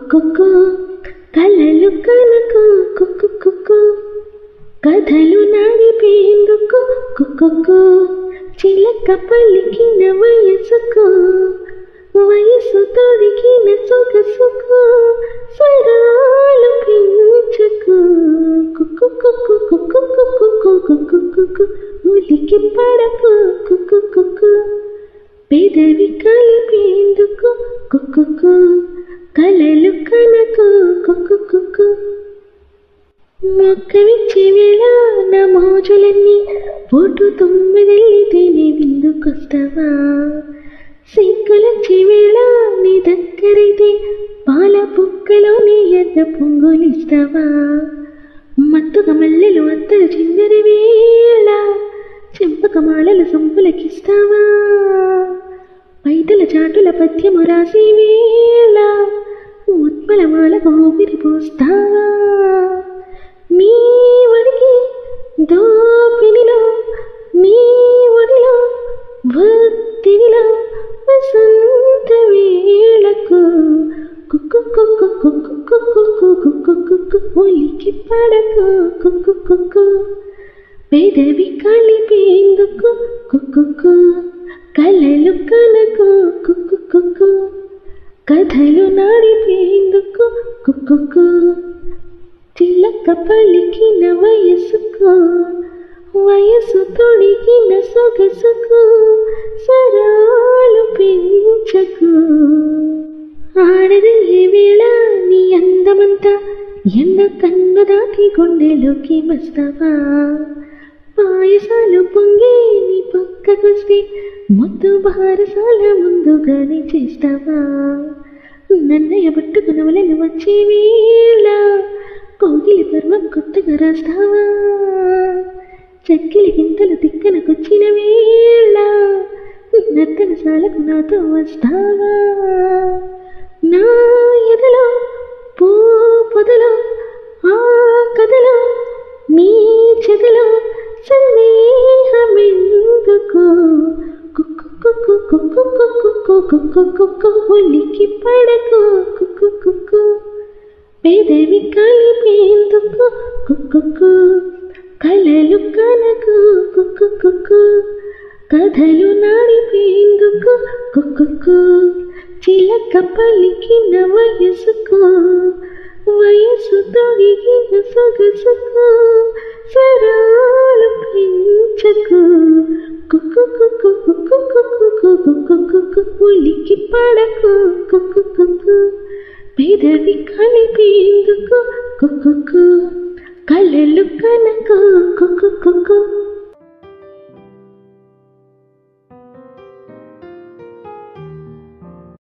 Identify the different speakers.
Speaker 1: కుక్కు కలలు కనుకు కుక్కు కుక్కు కథలు నడిపేందుకు కుక్కు చిలక పలికిన వయసుకు వయసు తొడిగిన సొగసుకు స్వరాలు పెంచుకు కుక్కు కుక్కు కుక్కు కుక్కు కుక్కు కుక్కు ఉలికి పడకు కుక్కు కుక్కు పెదవి కలిపేందుకు కుక్కు కలలు కనకు కుక్కు కుక్కు మొక్కవిచ్చే వేళ నా మోజులన్నీ పోటు తొమ్మిదెల్లితేనే విందుకొస్తావా సిగ్గులొచ్చే వేళ నీ దగ్గరైతే పాల పుక్కలో నీ ఎద్ద పొంగులిస్తావా మత్తుగా మల్లెలు అత్తలు చిందరి వేళ చెంపక మాలల సొంపులకిస్తావా పైటల చాటుల పద్యము రాసి వేళ ఉత్పల మాలకు ఊపిరి పోస్తావా నీ ఒడికి దోపిడిలో నీ ఒడిలో భక్తిలో వసంత వేళకు కుక్కు కుక్కు కుక్కు కుక్కు కుక్కు కుక్కు కుక్కు ఒలికి పడకు కుక్కు కుక్కు పెదవి కలిపేందుకు కుక్కు కలలు కనకు కుక్కు కుక్కు కథలు నడిపేందుకు కుక్కు చిలక పలికిన వయసుకు వయసు తొడిగిన సొగసుకు సరాలు పెంచకు ఆడది ఏ వేళ నీ అందమంతా ఎన్న కన్ను దాటి గుండెలోకి వస్తావా పాయసాలు పొంగి నీ పక్కకొస్తే ముద్దు బారసాల ముందుగానే చేస్తావా నన్నయ్య పట్టుకున్న వలలు వచ్చే వేళ కోగిలి పర్వం కొత్తగా రాస్తావా చక్కిలి గింతలు తిక్కనకొచ్చిన వేళ నత్తన సాలకు నాతో వస్తావా నా ఎదలో పూ పొదలో ఆ కథలో నీ చెదలో సందేహమెందుకు కుక్కు కుక్కు కుక్కు కుక్కు కుక్కు కుక్కు ఉలికి పడకు కుక్కు కుక్కు పెదవి కలిపేందుకు కుక్కు కలలు కనకు కుక్కు కుక్కు కథలు నడిపేందుకు కుక్కు చిలక పలికిన వయసుకు వయసు తొడిగిన సొగసుకు స్వరాలు పెంచకు కుక్కు కుక్కు కుక్కు కుక్కు కుక్కు కుక్కు ఉలికి పడకు కుక్కు కుక్కు పెదవి కలిపేందుకు కుక్కు కలలు కనకు కుక్కు